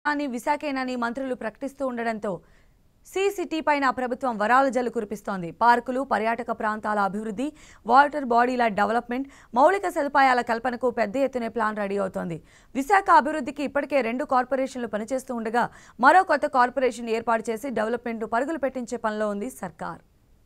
అని విశాఖేనని మంత్రులు ప్రకటిస్తూ ఉండడంతో సీ సిటీ పైన ప్రభుత్వం వరాల జల్లు కురిపిస్తోంది పార్కులు పర్యాటక ప్రాంతాల అభివృద్ధి వాటర్ బాడీల డెవలప్మెంట్ మౌలిక సదుపాయాల కల్పనకు పెద్ద ఎత్తున ప్లాన్ రెడీ అవుతోంది విశాఖ అభివృద్ధికి ఇప్పటికే రెండు కార్పొరేషన్లు పనిచేస్తూ ఉండగా మరో కొత్త కార్పొరేషన్ ఏర్పాటు చేసి డెవలప్మెంట్ను పరుగులు పెట్టించే పనిలో ఉంది సర్కార్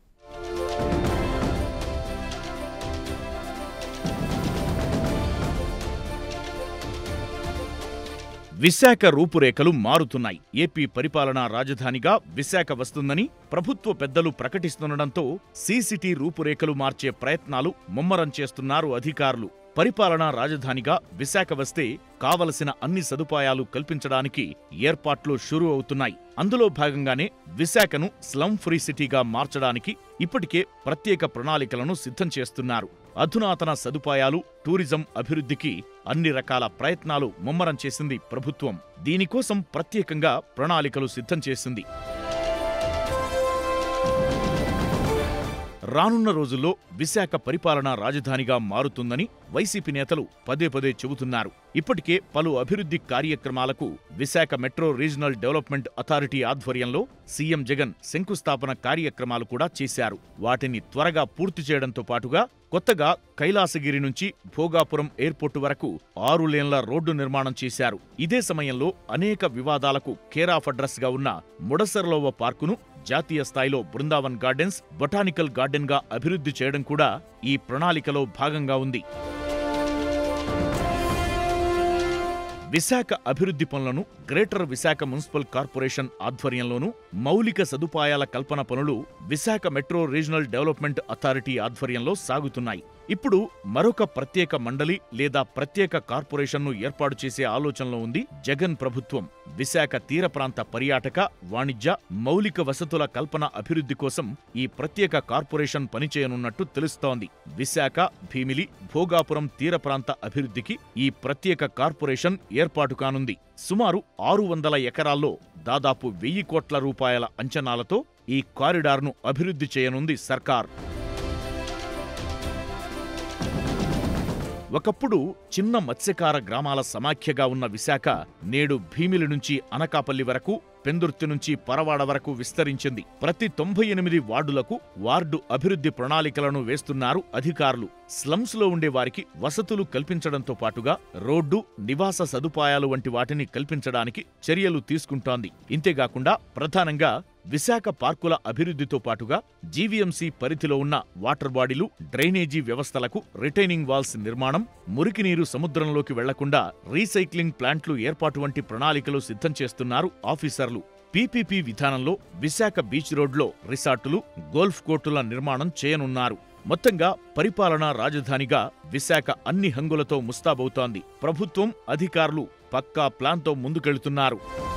విశాఖ రూపురేఖలు మారుతున్నాయి ఏపీ పరిపాలనా రాజధానిగా విశాఖ వస్తుందని ప్రభుత్వ పెద్దలు ప్రకటిస్తుండటంతో సీసిటీ రూపురేఖలు మార్చే ప్రయత్నాలు ముమ్మరం చేస్తున్నారు అధికారులు పరిపాలనా రాజధానిగా విశాఖ వస్తే కావలసిన అన్ని సదుపాయాలు కల్పించడానికి ఏర్పాట్లు షురూ అవుతున్నాయి అందులో భాగంగానే విశాఖను స్లమ్ ఫ్రీ సిటీగా మార్చడానికి ఇప్పటికే ప్రత్యేక ప్రణాళికలను సిద్ధం చేస్తున్నారు అధునాతన సదుపాయాలు టూరిజం అభివృద్ధికి అన్ని రకాల ప్రయత్నాలు ముమ్మరం చేసింది ప్రభుత్వం దీనికోసం ప్రత్యేకంగా ప్రణాళికలు సిద్ధం చేసింది రానున్న రోజుల్లో విశాఖ పరిపాలనా రాజధానిగా మారుతుందని వైసీపీ నేతలు పదే పదే చెబుతున్నారు ఇప్పటికే పలు అభివృద్ధి కార్యక్రమాలకు Visakha metro regional development authority ఆధ్వర్యంలో సీఎం జగన్ శంకుస్థాపన కార్యక్రమాలు కూడా చేశారు వాటిని త్వరగా పూర్తి చేయడంతో పాటుగా కొత్తగా కైలాసగిరి నుంచి భోగాపురం ఎయిర్పోర్టు వరకు ఆరు లేన్ల రోడ్డు నిర్మాణం చేశారు ఇదే సమయంలో అనేక వివాదాలకు కేరాఫ్ అడ్రస్ గా ఉన్న ముడసర్లోవ పార్కును జాతీయ స్థాయిలో బృందావన్ గార్డెన్స్ బొటానికల్ గార్డెన్ గా అభివృద్ధి చేయడం కూడా ఈ ప్రణాళికలో భాగంగా ఉంది విశాఖ అభివృద్ధి పనులను గ్రేటర్ విశాఖ మున్సిపల్ కార్పొరేషన్ ఆధ్వర్యంలోనూ మౌలిక సదుపాయాల కల్పన పనులు Visakha metro regional development authority ఆధ్వర్యంలో సాగుతున్నాయి ఇప్పుడు మరొక ప్రత్యేక మండలి లేదా ప్రత్యేక కార్పొరేషన్ను ఏర్పాటు చేసే ఆలోచనలో ఉంది జగన్ ప్రభుత్వం విశాఖ తీర ప్రాంత పర్యాటక వాణిజ్య మౌలిక వసతుల కల్పన అభివృద్ధి కోసం ఈ ప్రత్యేక కార్పొరేషన్ పనిచేయనున్నట్టు తెలుస్తోంది విశాఖ భీమిలి భోగాపురం తీర ప్రాంత అభివృద్ధికి ఈ ప్రత్యేక కార్పొరేషన్ ఏర్పాటు కానుంది సుమారు ఆరు వందల ఎకరాల్లో దాదాపు వెయ్యి కోట్ల రూపాయల అంచనాలతో ఈ కారిడార్ను అభివృద్ధి చేయనుంది సర్కార్ ఒకప్పుడు చిన్న మత్స్యకార గ్రామాల సమాఖ్యగా ఉన్న విశాఖ నేడు భీమిలి నుంచి అనకాపల్లి వరకు పెందుర్తి నుంచి పరవాడ వరకు విస్తరించింది ప్రతి తొంభై ఎనిమిది వార్డులకు వార్డు అభివృద్ధి ప్రణాళికలను వేస్తున్నారు అధికారులు స్లమ్స్ లో ఉండే వారికి వసతులు కల్పించడంతో పాటుగా రోడ్డు నివాస సదుపాయాలు వంటి వాటిని కల్పించడానికి చర్యలు తీసుకుంటోంది ఇంతేగాకుండా ప్రధానంగా విశాఖ పార్కుల అభివృద్ధితో పాటుగా జీవీఎంసీ పరిధిలో ఉన్న వాటర్ బాడీలు డ్రైనేజీ వ్యవస్థలకు రిటైనింగ్ వాల్స్ నిర్మాణం మురికినీరు సముద్రంలోకి వెళ్లకుండా రీసైక్లింగ్ ప్లాంట్లు ఏర్పాటు వంటి ప్రణాళికలు సిద్ధం చేస్తున్నారు ఆఫీసర్లు పీపీపీ విధానంలో విశాఖ బీచ్ రోడ్లో రిసార్టులు గోల్ఫ్ కోర్టుల నిర్మాణం చేయనున్నారు మొత్తంగా పరిపాలనా రాజధానిగా విశాఖ అన్ని హంగులతో ముస్తాబవుతోంది ప్రభుత్వం అధికారులు పక్కా ప్లాన్తో ముందుకెళ్తున్నారు